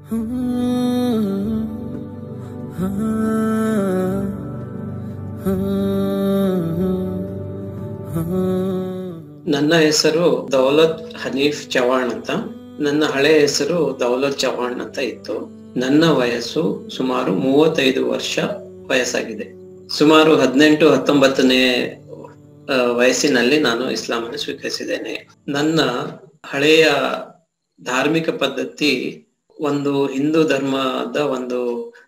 ನನ್ನ ಹೆಸರು ದೌಲತ್ ಹನೀಫ್ ಚವಾಣ್ ಅಂತ ನನ್ನ ಹಳೆ ಹೆಸರು ದೌಲತ್ ಚವಾಣ್ ಅಂತ ಇತ್ತು ನನ್ನ ವಯಸ್ಸು ಸುಮಾರು ಮೂವತ್ತೈದು ವರ್ಷ ವಯಸ್ಸಾಗಿದೆ ಸುಮಾರು ಹದಿನೆಂಟು ಹತ್ತೊಂಬತ್ತನೇ ಆ, ವಯಸ್ಸಿನಲ್ಲಿ ನಾನು ಇಸ್ಲಾಂ ಅನ್ನು ಸ್ವೀಕರಿಸಿದ್ದೇನೆ ನನ್ನ ಹಳೆಯ ಧಾರ್ಮಿಕ ಪದ್ಧತಿ ಒಂದು ಹಿಂದೂ ಧರ್ಮದ ಒಂದು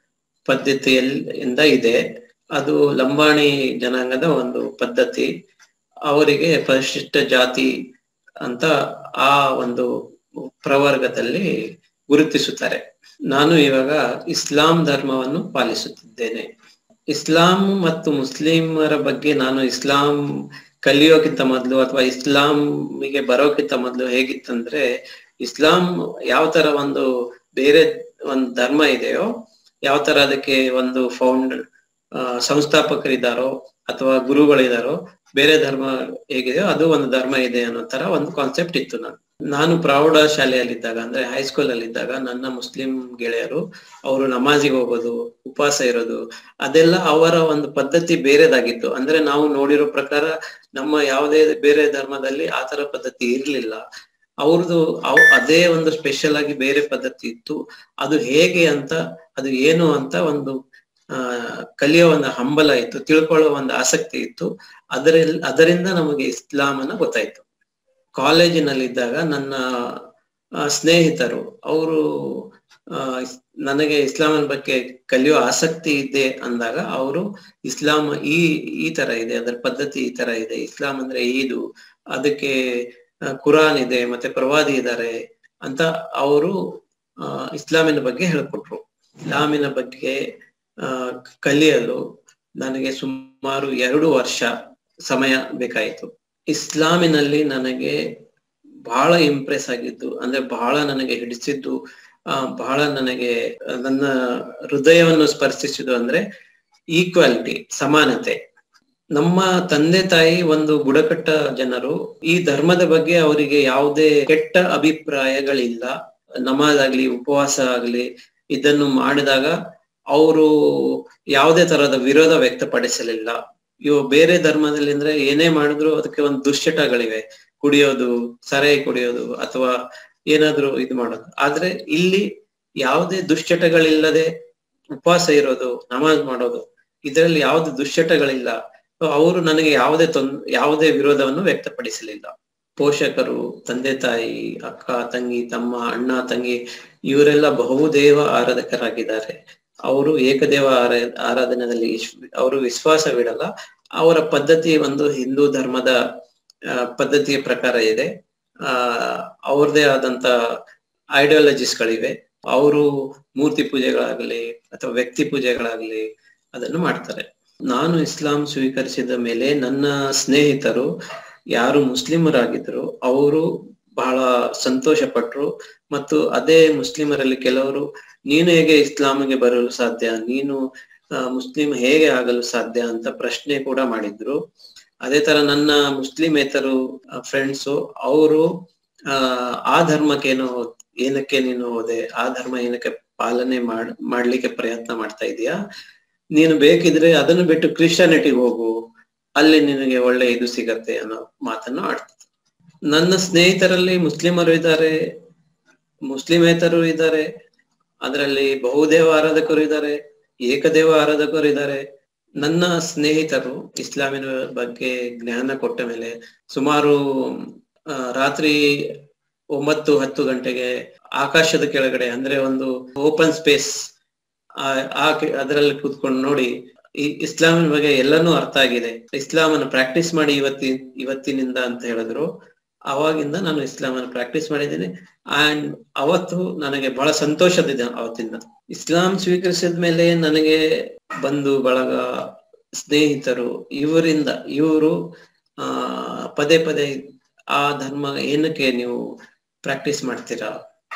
ಪದ್ಧತಿಯಿಂದ ಇದೆ ಅದು ಲಂಬಾಣಿ ಜನಾಂಗದ ಒಂದು ಪದ್ಧತಿ ಅವರಿಗೆ ಪರಿಶಿಷ್ಟ ಜಾತಿ ಅಂತ ಆ ಒಂದು ಪ್ರವರ್ಗದಲ್ಲಿ ಗುರುತಿಸುತ್ತಾರೆ ನಾನು ಇವಾಗ ಇಸ್ಲಾಂ ಧರ್ಮವನ್ನು ಪಾಲಿಸುತ್ತಿದ್ದೇನೆ ಇಸ್ಲಾಂ ಮತ್ತು ಮುಸ್ಲಿಮರ ಬಗ್ಗೆ ನಾನು ಇಸ್ಲಾಂ ಕಲಿಯೋಕ್ಕಿಂತ ಮೊದಲು ಅಥವಾ ಇಸ್ಲಾಂಗೆ ಬರೋಕ್ಕಿಂತ ಮೊದಲು ಹೇಗಿತ್ತಂದ್ರೆ ಇಸ್ಲಾಂ ಯಾವ ತರ ಒಂದು ಬೇರೆ ಒಂದು ಧರ್ಮ ಇದೆಯೋ ಯಾವ ತರ ಅದಕ್ಕೆ ಒಂದು ಫೌಂಡ್ ಸಂಸ್ಥಾಪಕರಿದ್ದಾರೋ ಅಥವಾ ಗುರುಗಳಿದಾರೋ ಬೇರೆ ಧರ್ಮ ಹೇಗಿದೆಯೋ ಅದು ಒಂದು ಧರ್ಮ ಇದೆ ಅನ್ನೋ ತರ ಒಂದು ಕಾನ್ಸೆಪ್ಟ್ ಇತ್ತು ನಾನು ನಾನು ಪ್ರೌಢ ಶಾಲೆಯಲ್ಲಿದ್ದಾಗ ಅಂದ್ರೆ ಹೈಸ್ಕೂಲ್ ಅಲ್ಲಿ ಇದ್ದಾಗ ನನ್ನ ಮುಸ್ಲಿಂ ಗೆಳೆಯರು ಅವರು ನಮಾಜಿಗೆ ಹೋಗೋದು ಉಪವಾಸ ಇರೋದು ಅದೆಲ್ಲ ಅವರ ಒಂದು ಪದ್ಧತಿ ಬೇರೆದಾಗಿತ್ತು ಅಂದ್ರೆ ನಾವು ನೋಡಿರೋ ಪ್ರಕಾರ ನಮ್ಮ ಯಾವುದೇ ಬೇರೆ ಧರ್ಮದಲ್ಲಿ ಆ ತರ ಪದ್ಧತಿ ಇರ್ಲಿಲ್ಲ ಅವ್ರದ್ದು ಅವ್ ಅದೇ ಒಂದು ಸ್ಪೆಷಲ್ ಆಗಿ ಬೇರೆ ಪದ್ಧತಿ ಇತ್ತು ಅದು ಹೇಗೆ ಅಂತ ಅದು ಏನು ಅಂತ ಒಂದು ಆ ಕಲಿಯೋ ಒಂದು ಹಂಬಲ ಇತ್ತು ತಿಳ್ಕೊಳ್ಳೋ ಒಂದು ಆಸಕ್ತಿ ಇತ್ತು ಅದರಲ್ಲಿ ಅದರಿಂದ ನಮಗೆ ಇಸ್ಲಾಂ ಅನ್ನ ಗೊತ್ತಾಯ್ತು ಕಾಲೇಜಿನಲ್ಲಿದ್ದಾಗ ನನ್ನ ಆ, ಸ್ನೇಹಿತರು ಅವರು ನನಗೆ ಇಸ್ಲಾಮನ ಬಗ್ಗೆ ಕಲಿಯೋ ಆಸಕ್ತಿ ಇದೆ ಅಂದಾಗ ಅವರು ಇಸ್ಲಾಂ ಈ ಈ ತರ ಇದೆ ಅದರ ಪದ್ಧತಿ ಈ ತರ ಇದೆ ಇಸ್ಲಾಂ ಅಂದ್ರೆ ಇದು ಅದಕ್ಕೆ ಆ, ಕುರಾನ್ ಇದೆ ಮತ್ತೆ ಪ್ರವಾದಿ ಇದ್ದಾರೆ ಅಂತ ಅವರು ಆ, ಇಸ್ಲಾಮಿನ ಬಗ್ಗೆ ಹೇಳ್ಕೊಟ್ರು ಇಸ್ಲಾಮಿನ ಬಗ್ಗೆ ಆ, ಕಲಿಯಲು ನನಗೆ ಸುಮಾರು ಎರಡು ವರ್ಷ ಸಮಯ ಬೇಕಾಯಿತು ಇಸ್ಲಾಮಿನಲ್ಲಿ ನನಗೆ ಬಹಳ ಇಂಪ್ರೆಸ್ ಆಗಿದ್ದು ಅಂದ್ರೆ ಬಹಳ ನನಗೆ ಹಿಡಿಸಿದ್ದು ಆ ಬಹಳ ನನಗೆ ನನ್ನ ಹೃದಯವನ್ನು ಸ್ಪರ್ಶಿಸಿದ್ದು ಅಂದ್ರೆ ಈಕ್ವಾಲಿಟಿ ಸಮಾನತೆ ನಮ್ಮ ತಂದೆ ತಾಯಿ ಒಂದು ಬುಡಕಟ್ಟ ಜನರು ಈ ಧರ್ಮದ ಬಗ್ಗೆ ಅವರಿಗೆ ಯಾವುದೇ ಕೆಟ್ಟ ಅಭಿಪ್ರಾಯಗಳಿಲ್ಲ ನಮಾಜ್ ಆಗ್ಲಿ ಉಪವಾಸ ಆಗ್ಲಿ ಇದನ್ನು ಮಾಡಿದಾಗ ಅವರು ಯಾವುದೇ ತರಹದ ವಿರೋಧ ವ್ಯಕ್ತಪಡಿಸಲಿಲ್ಲ ಇವು ಬೇರೆ ಧರ್ಮದಲ್ಲಿ ಅಂದ್ರೆ ಏನೇ ಮಾಡಿದ್ರು ಅದಕ್ಕೆ ಒಂದು ದುಶ್ಚಟಗಳಿವೆ ಕುಡಿಯೋದು ಸರಾಯಿ ಕುಡಿಯೋದು ಅಥವಾ ಏನಾದ್ರೂ ಇದು ಮಾಡೋದು ಆದ್ರೆ ಇಲ್ಲಿ ಯಾವುದೇ ದುಶ್ಚಟಗಳಿಲ್ಲದೆ ಉಪವಾಸ ಇರೋದು ನಮಾಜ್ ಮಾಡೋದು ಇದರಲ್ಲಿ ಯಾವುದೇ ದುಶ್ಚಟಗಳಿಲ್ಲ ಅವರು ನನಗೆ ಯಾವುದೇ ತೊಂದ್ ಯಾವುದೇ ವಿರೋಧವನ್ನು ವ್ಯಕ್ತಪಡಿಸಲಿಲ್ಲ ಪೋಷಕರು ತಂದೆ ತಾಯಿ ಅಕ್ಕ ತಂಗಿ ತಮ್ಮ ಅಣ್ಣ ತಂಗಿ ಇವರೆಲ್ಲ ಬಹುದೇವ ಆರಾಧಕರಾಗಿದ್ದಾರೆ ಅವರು ಏಕದೇವ ಆರ ಆರಾಧನೆಯಲ್ಲಿ ಇಶ್- ಅವರು ವಿಶ್ವಾಸವಿಡಲ್ಲ ಅವರ ಪದ್ಧತಿ ಒಂದು ಹಿಂದೂ ಧರ್ಮದ ಆ, ಪದ್ಧತಿಯ ಪ್ರಕಾರ ಇದೆ ಆ ಅವ್ರದೇ ಆದಂತ ಐಡಿಯಾಲಜೀಸ್ ಗಳಿವೆ ಅವರು ಮೂರ್ತಿ ಪೂಜೆಗಳಾಗಲಿ ಅಥವಾ ವ್ಯಕ್ತಿ ಪೂಜೆಗಳಾಗಲಿ ಅದನ್ನು ಮಾಡ್ತಾರೆ ನಾನು ಇಸ್ಲಾಂ ಸ್ವೀಕರಿಸಿದ ಮೇಲೆ ನನ್ನ ಸ್ನೇಹಿತರು ಯಾರು ಮುಸ್ಲಿಮರಾಗಿದ್ರು ಅವರು ಬಹಳ ಸಂತೋಷ ಪಟ್ರು ಮತ್ತು ಅದೇ ಮುಸ್ಲಿಮರಲ್ಲಿ ಕೆಲವರು ನೀನು ಹೇಗೆ ಇಸ್ಲಾಮಿಗೆ ಬರಲು ಸಾಧ್ಯ ನೀನು ಆ, ಮುಸ್ಲಿಂ ಹೇಗೆ ಆಗಲು ಸಾಧ್ಯ ಅಂತ ಪ್ರಶ್ನೆ ಕೂಡ ಮಾಡಿದ್ರು ಅದೇ ತರ ನನ್ನ ಮುಸ್ಲಿಮೇತರು ಫ್ರೆಂಡ್ಸು ಅವರು ಆ ಆ ಧರ್ಮಕ್ಕೇನೋ ಏನಕ್ಕೆ ನೀನು ಹೋದೆ ಆ ಧರ್ಮ ಏನಕ್ಕೆ ಪಾಲನೆ ಮಾಡ್ ಮಾಡ್ಲಿಕ್ಕೆ ಪ್ರಯತ್ನ ಮಾಡ್ತಾ ಇದೀಯಾ ನೀನು ಬೇಕಿದ್ರೆ ಅದನ್ನು ಬಿಟ್ಟು ಕ್ರಿಶ್ಚಿಯಾನಿಟಿಗೆ ಹೋಗು ಅಲ್ಲಿ ನಿನಗೆ ಒಳ್ಳೆ ಇದು ಸಿಗತ್ತೆ ಅನ್ನೋ ಮಾತನ್ನು ಆಡ್ತಿದ್ರು ನನ್ನ ಸ್ನೇಹಿತರಲ್ಲಿ ಮುಸ್ಲಿಮರು ಇದ್ದಾರೆ ಮುಸ್ಲಿಮೇತರು ಇದ್ದಾರೆ ಅದರಲ್ಲಿ ಬಹುದೇವ ಆರಾಧಕರು ಇದ್ದಾರೆ ಏಕದೇವ ಆರಾಧಕರು ಇದ್ದಾರೆ ನನ್ನ ಸ್ನೇಹಿತರು ಇಸ್ಲಾಮಿನ ಬಗ್ಗೆ ಜ್ಞಾನ ಕೊಟ್ಟ ಮೇಲೆ ಸುಮಾರು ಆ, ರಾತ್ರಿ ಒಂಬತ್ತು ಹತ್ತು ಗಂಟೆಗೆ ಆಕಾಶದ ಕೆಳಗಡೆ ಅಂದ್ರೆ ಒಂದು ಓಪನ್ ಸ್ಪೇಸ್ ಆ ಕೆ- ಅದರಲ್ಲಿ ಕೂತ್ಕೊಂಡು ನೋಡಿ ಈ ಇಸ್ಲಾಮಿನ ಬಗ್ಗೆ ಎಲ್ಲನೂ ಅರ್ಥ ಆಗಿದೆ ಇಸ್ಲಾಮನ್ನು ಪ್ರಾಕ್ಟೀಸ್ ಮಾಡಿ ಇವತ್ತಿ ಇವತ್ತಿನಿಂದ ಅಂತ ಹೇಳಿದ್ರು ಅವಾಗಿಂದ ನಾನು ಇಸ್ಲಾಮನ್ನು ಪ್ರಾಕ್ಟೀಸ್ ಮಾಡಿದ್ದೀನಿ ಅಂಡ್ ಅವತ್ತು ನನಗೆ ಬಹಳ ಸಂತೋಷದಿದೆ ಅವತ್ತಿಂದ ಇಸ್ಲಾಂ ಸ್ವೀಕರಿಸಿದ ಮೇಲೆ ನನಗೆ ಬಂಧು ಬಳಗ ಸ್ನೇಹಿತರು ಇವರಿಂದ ಇವರು ಆ ಪದೇ ಪದೇ ಆ ಧರ್ಮ ಏನಕ್ಕೆ ನೀವು ಪ್ರಾಕ್ಟೀಸ್ ಮಾಡ್ತೀರಾ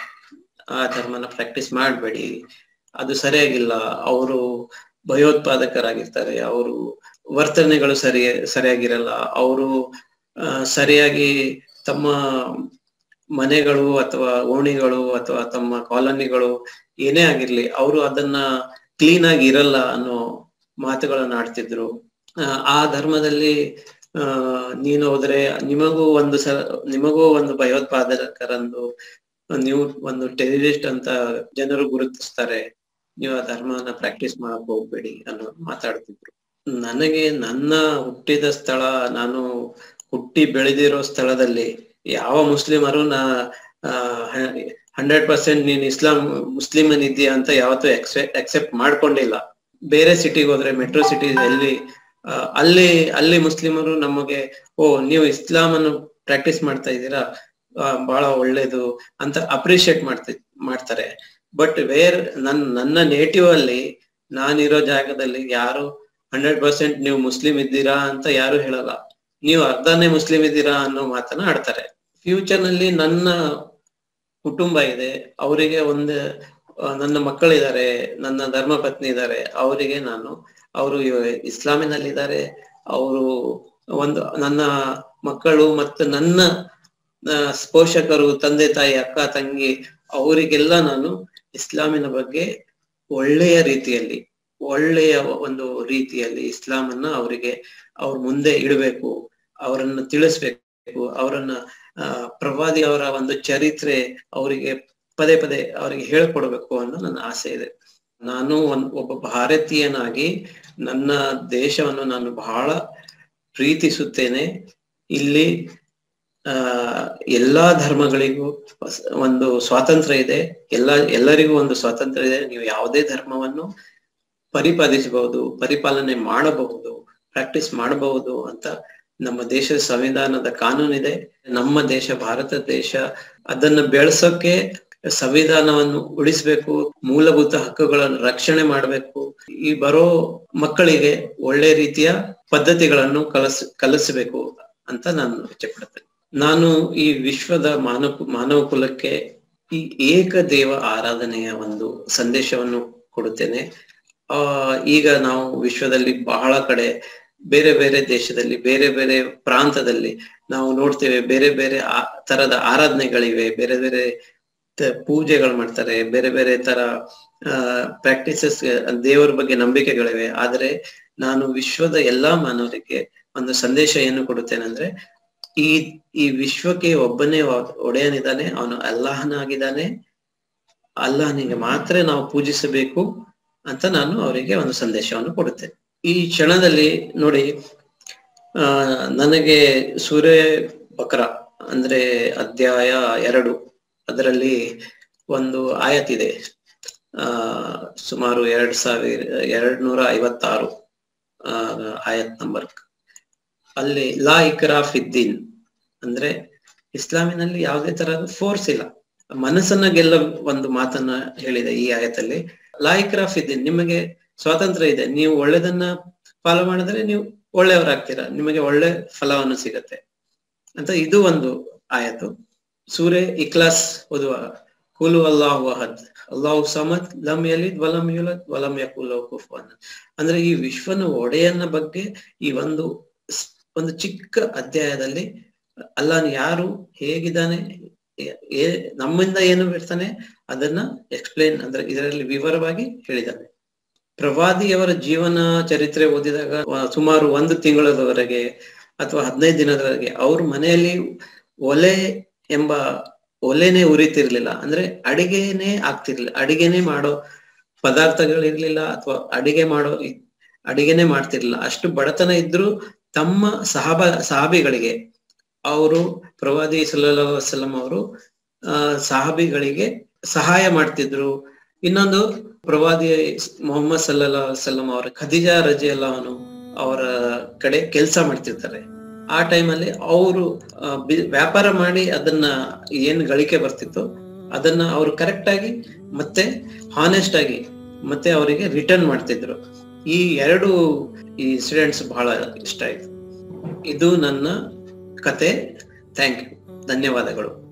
ಆ ಧರ್ಮನ ಪ್ರಾಕ್ಟೀಸ್ ಮಾಡಬೇಡಿ ಅದು ಸರಿಯಾಗಿಲ್ಲ ಅವರು ಭಯೋತ್ಪಾದಕರಾಗಿರ್ತಾರೆ ಅವರು ವರ್ತನೆಗಳು ಸರಿ ಸರಿಯಾಗಿರಲ್ಲ ಅವರು ಸರಿಯಾಗಿ ತಮ್ಮ ಮನೆಗಳು ಅಥವಾ ಓಣಿಗಳು ಅಥವಾ ತಮ್ಮ ಕಾಲೋನಿಗಳು ಏನೇ ಆಗಿರ್ಲಿ ಅವರು ಅದನ್ನ ಕ್ಲೀನ್ ಆಗಿ ಇರಲ್ಲ ಅನ್ನೋ ಮಾತುಗಳನ್ನ ಆಡ್ತಿದ್ರು ಆ, ಆ ಧರ್ಮದಲ್ಲಿ ಆ ನೀನು ಹೋದ್ರೆ ನಿಮಗೂ ಒಂದು ಸ ನಿಮಗೂ ಒಂದು ಭಯೋತ್ಪಾದಕರಂದು ನೀವು ಒಂದು ಟೆರರಿಸ್ಟ್ ಅಂತ ಜನರು ಗುರುತಿಸ್ತಾರೆ ನೀವು ಆ ಧರ್ಮನ ಪ್ರಾಕ್ಟೀಸ್ ಮಾಡಕ್ ಹೋಗ್ಬೇಡಿ ಅನ್ನೋ ಮಾತಾಡ್ತಿದ್ರು ನನಗೆ ನನ್ನ ಹುಟ್ಟಿದ ಸ್ಥಳ ನಾನು ಹುಟ್ಟಿ ಬೆಳೆದಿರೋ ಸ್ಥಳದಲ್ಲಿ ಯಾವ ಮುಸ್ಲಿಮರು ನಾ ಹಂಡ್ರೆಡ್ ಪರ್ಸೆಂಟ್ ನೀನ್ ಇಸ್ಲಾಂ ಮುಸ್ಲಿಮನ್ ಇದೆಯಾ ಅಂತ ಯಾವತ್ತೂ ಅಕ್ಸೆಪ್ಟ್ ಮಾಡ್ಕೊಂಡಿಲ್ಲ ಬೇರೆ ಸಿಟಿಗೆ ಹೋದ್ರೆ ಮೆಟ್ರೋ ಸಿಟಿ ಎಲ್ಲಿ ಆ, ಅಲ್ಲಿ ಅಲ್ಲಿ ಮುಸ್ಲಿಮರು ನಮಗೆ ಓ ನೀವು ಇಸ್ಲಾಂ ಅನ್ನು ಪ್ರಾಕ್ಟೀಸ್ ಮಾಡ್ತಾ ಇದ್ದೀರಾ ಆ, ಬಹಳ ಒಳ್ಳೇದು ಅಂತ ಅಪ್ರಿಶಿಯೇಟ್ ಮಾಡ್ತಿ ಮಾಡ್ತಾರೆ ಬಟ್ ವೇರ್ ನನ್ ನನ್ನ ನೇಟಿವ್ ಅಲ್ಲಿ ನಾನಿರೋ ಜಾಗದಲ್ಲಿ ಯಾರು ಹಂಡ್ರೆಡ್ ಪರ್ಸೆಂಟ್ ನೀವು ಮುಸ್ಲಿಂ ಇದ್ದೀರಾ ಅಂತ ಯಾರು ಹೇಳಲ್ಲ ನೀವು ಅರ್ಧನೇ ಮುಸ್ಲಿಂ ಇದ್ದೀರಾ ಅನ್ನೋ ಮಾತನ್ನ ಆಡ್ತಾರೆ ಫ್ಯೂಚರ್ ನಲ್ಲಿ ನನ್ನ ಕುಟುಂಬ ಇದೆ ಅವರಿಗೆ ಒಂದು ಆ, ನನ್ನ ಮಕ್ಕಳಿದ್ದಾರೆ ನನ್ನ ಧರ್ಮ ಪತ್ನಿ ಇದ್ದಾರೆ ಅವರಿಗೆ ನಾನು ಅವರು ಇಸ್ಲಾಮಿನಲ್ಲಿದ್ದಾರೆ ಅವರು ಒಂದು ನನ್ನ ಮಕ್ಕಳು ಮತ್ತು ನನ್ನ ಆ, ಪೋಷಕರು ತಂದೆ ತಾಯಿ ಅಕ್ಕ ತಂಗಿ ಅವರಿಗೆಲ್ಲ ನಾನು ಇಸ್ಲಾಮಿನ ಬಗ್ಗೆ ಒಳ್ಳೆಯ ರೀತಿಯಲ್ಲಿ ಒಳ್ಳೆಯ ಒಂದು ರೀತಿಯಲ್ಲಿ ಇಸ್ಲಾಮನ್ನ ಅವರಿಗೆ ಅವ್ರ ಮುಂದೆ ಇಡಬೇಕು ಅವರನ್ನ ತಿಳಿಸ್ಬೇಕು ಅವರನ್ನ ಆ ಪ್ರವಾದಿ ಅವರ ಒಂದು ಚರಿತ್ರೆ ಅವರಿಗೆ ಪದೇ ಪದೇ ಅವರಿಗೆ ಹೇಳ್ಕೊಡ್ಬೇಕು ಅನ್ನೋ ನನ್ನ ಆಸೆ ಇದೆ ನಾನು ಒಂದ್ ಒಬ್ಬ ಭಾರತೀಯನಾಗಿ ನನ್ನ ದೇಶವನ್ನು ನಾನು ಬಹಳ ಪ್ರೀತಿಸುತ್ತೇನೆ ಇಲ್ಲಿ ಆ ಎಲ್ಲಾ ಧರ್ಮಗಳಿಗೂ ಒಂದು ಸ್ವಾತಂತ್ರ್ಯ ಇದೆ ಎಲ್ಲ ಎಲ್ಲರಿಗೂ ಒಂದು ಸ್ವಾತಂತ್ರ್ಯ ಇದೆ ನೀವು ಯಾವುದೇ ಧರ್ಮವನ್ನು ಪರಿಪಾಲಿಸಬಹುದು ಪರಿಪಾಲನೆ ಮಾಡಬಹುದು ಪ್ರಾಕ್ಟೀಸ್ ಮಾಡಬಹುದು ಅಂತ ನಮ್ಮ ದೇಶದ ಸಂವಿಧಾನದ ಕಾನೂನಿದೆ ನಮ್ಮ ದೇಶ ಭಾರತ ದೇಶ ಅದನ್ನ ಬೆಳೆಸೋಕೆ ಸಂವಿಧಾನವನ್ನು ಉಳಿಸ್ಬೇಕು ಮೂಲಭೂತ ಹಕ್ಕುಗಳನ್ನು ರಕ್ಷಣೆ ಮಾಡಬೇಕು ಈ ಬರೋ ಮಕ್ಕಳಿಗೆ ಒಳ್ಳೆ ರೀತಿಯ ಪದ್ಧತಿಗಳನ್ನು ಕಲಸ್ ಕಲಿಸಬೇಕು ಅಂತ ನಾನು ಇಚ್ಛೆಪಡ್ತೇನೆ ನಾನು ಈ ವಿಶ್ವದ ಮಾನವ ಮಾನವ ಕುಲಕ್ಕೆ ಈ ಏಕದೇವ ಆರಾಧನೆಯ ಒಂದು ಸಂದೇಶವನ್ನು ಕೊಡುತ್ತೇನೆ ಆ ಈಗ ನಾವು ವಿಶ್ವದಲ್ಲಿ ಬಹಳ ಕಡೆ ಬೇರೆ ಬೇರೆ ದೇಶದಲ್ಲಿ ಬೇರೆ ಬೇರೆ ಪ್ರಾಂತದಲ್ಲಿ ನಾವು ನೋಡ್ತೇವೆ ಬೇರೆ ಬೇರೆ ಆ ತರದ ಆರಾಧನೆಗಳಿವೆ ಬೇರೆ ಬೇರೆ ತ- ಪೂಜೆಗಳು ಮಾಡ್ತಾರೆ ಬೇರೆ ಬೇರೆ ತರ ಆ ಪ್ರಾಕ್ಟೀಸಸ್ ದೇವರ ಬಗ್ಗೆ ನಂಬಿಕೆಗಳಿವೆ ಆದ್ರೆ ನಾನು ವಿಶ್ವದ ಎಲ್ಲಾ ಮಾನವರಿಗೆ ಒಂದು ಸಂದೇಶ ಏನು ಕೊಡುತ್ತೇನೆ ಅಂದ್ರೆ ಈ ಈ ವಿಶ್ವಕ್ಕೆ ಒಬ್ಬನೇ ಒ- ಒಡೆಯನಿದ್ದಾನೆ ಅವನು ಅಲ್ಲಾಹನಾಗಿದ್ದಾನೆ ಅಲ್ಲಾಹನಿಗೆ ಮಾತ್ರ ನಾವು ಪೂಜಿಸಬೇಕು ಅಂತ ನಾನು ಅವರಿಗೆ ಒಂದು ಸಂದೇಶವನ್ನು ಕೊಡುತ್ತೇನೆ ಈ ಕ್ಷಣದಲ್ಲಿ ನೋಡಿ ಆ ನನಗೆ ಸೂರ್ಯ ಬಕ್ರ ಅಂದ್ರೆ ಅಧ್ಯಾಯ ಎರಡು ಅದರಲ್ಲಿ ಒಂದು ಆಯತಿದೆ ಆ ಸುಮಾರು ಎರಡ್ ಸಾವಿರ ಎರಡ್ ನೂರ ಐವತ್ತಾರು ಆ ಆಯತ್ ನಂಬರ್ ಅಲ್ಲಿ ಲಾ ಇಕ್ರಾ ಫಿದ್ದೀನ್ ಅಂದ್ರೆ ಇಸ್ಲಾಮಿನಲ್ಲಿ ಯಾವುದೇ ತರಹದ ಫೋರ್ಸ್ ಇಲ್ಲ ಮನಸ್ಸನ್ನ ಗೆಲ್ಲ ಒಂದು ಮಾತನ್ನ ಹೇಳಿದೆ ಈ ಆಯತಲ್ಲಿ ಲಾ ಇಕ್ರಾ ಫಿದ್ದೀನ್ ನಿಮಗೆ ಸ್ವಾತಂತ್ರ್ಯ ಇದೆ ನೀವು ಒಳ್ಳೆದನ್ನ ಫಾಲೋ ಮಾಡಿದ್ರೆ ನೀವು ಒಳ್ಳೆಯವರಾಗ್ತೀರಾ ನಿಮಗೆ ಒಳ್ಳೆ ಫಲವನ್ನು ಸಿಗತ್ತೆ ಅಂತ ಇದು ಒಂದು ಆಯತು ಸೂರ್ಯ ಇಕ್ಲಾಸ್ ಓದುವಾಗ ಕುಲು ಅಲ್ಲಾಹು ಅಹದ್ ಅಲ್ಲಾಹು ಸಮದ್ ಲಮ್ ಯಲಿದ್ ವಲಂ ಯುಲದ್ ವಲಂ ಯಕುಲ್ ಲಹು ಕುಫುವನ್ ಅಂದ್ರೆ ಈ ವಿಶ್ವನ ಒಡೆಯನ ಬಗ್ಗೆ ಈ ಒಂದು ಸ್- ಒಂದು ಚಿಕ್ಕ ಅಧ್ಯಾಯದಲ್ಲಿ ಅಲ್ಲಾಹ್ ಯಾರು ಹೇಗಿದ್ದಾನೆ ಏ- ಏ- ನಮ್ಮಿಂದ ಏನು ಬಿಡ್ತಾನೆ ಅದನ್ನ ಎಕ್ಸ್ಪ್ಲೇನ್ ಅಂದ್ರೆ ಇದರಲ್ಲಿ ವಿವರವಾಗಿ ಹೇಳಿದ್ದಾನೆ ಪ್ರವಾದಿಯವರ ಜೀವನ ಚರಿತ್ರೆ ಓದಿದಾಗ ವ- ಸುಮಾರು ಒಂದು ತಿಂಗಳದವರೆಗೆ ಅಥವಾ ಹದಿನೈದು ದಿನದವರೆಗೆ ಅವ್ರ ಮನೆಯಲ್ಲಿ ಒಲೆ ಎಂಬ ಒಲೆನೇ ಉರಿತಿರ್ಲಿಲ್ಲ ಅಂದ್ರೆ ಅಡಿಗೆನೇ ಆಗ್ತಿರ್ಲಿಲ್ಲ ಅಡಿಗೆನೆ ಮಾಡೋ ಪದಾರ್ಥಗಳಿರ್ಲಿಲ್ಲ ಅಥವಾ ಅಡಿಗೆ ಮಾಡೋ ಇ- ಅಡಿಗೆನೆ ಮಾಡ್ತಿರ್ಲಿಲ್ಲ ಅಷ್ಟು ಬಡತನ ಇದ್ರು ತಮ್ಮ ಸಹಬ ಸಹಾಬಿಗಳಿಗೆ ಅವರು ಪ್ರವಾದಿ ಸಲ್ಲಲ್ಲಾಹು ಅಲೈಹಿ ವಸಲ್ಲಂ ಅವರು ಆ ಸಹಾಬಿಗಳಿಗೆ ಸಹಾಯ ಮಾಡ್ತಿದ್ರು ಇನ್ನೊಂದು ಪ್ರವಾದಿ ಮೊಹಮ್ಮದ್ ಸಲ್ಲಲ್ಲಾಹು ಅಲೈಹಿ ವಸಲ್ಲಂ ಅವರ ಖದೀಜಾ ರಜಿ ಅವನು ಅವರ ಕಡೆ ಕೆಲಸ ಮಾಡ್ತಿರ್ತಾರೆ ಆ ಟೈಮಲ್ಲಿ ಅವರು ವ್ಯಾಪಾರ ಮಾಡಿ ಅದನ್ನ ಏನ್ ಗಳಿಕೆ ಬರ್ತಿತ್ತು ಅದನ್ನ ಅವ್ರು ಕರೆಕ್ಟ್ ಆಗಿ ಮತ್ತೆ ಹಾನೆಸ್ಟ್ ಆಗಿ ಮತ್ತೆ ಅವರಿಗೆ ರಿಟರ್ನ್ ಮಾಡ್ತಿದ್ರು ಈ ಎರಡು ಈ ಇನ್ಸಿಡೆಂಟ್ಸ್ ಬಹಳ ಇಷ್ಟ ಆಯ್ತು ಇದು ನನ್ನ ಕತೆ ಥ್ಯಾಂಕ್ ಯು ಧನ್ಯವಾದಗಳು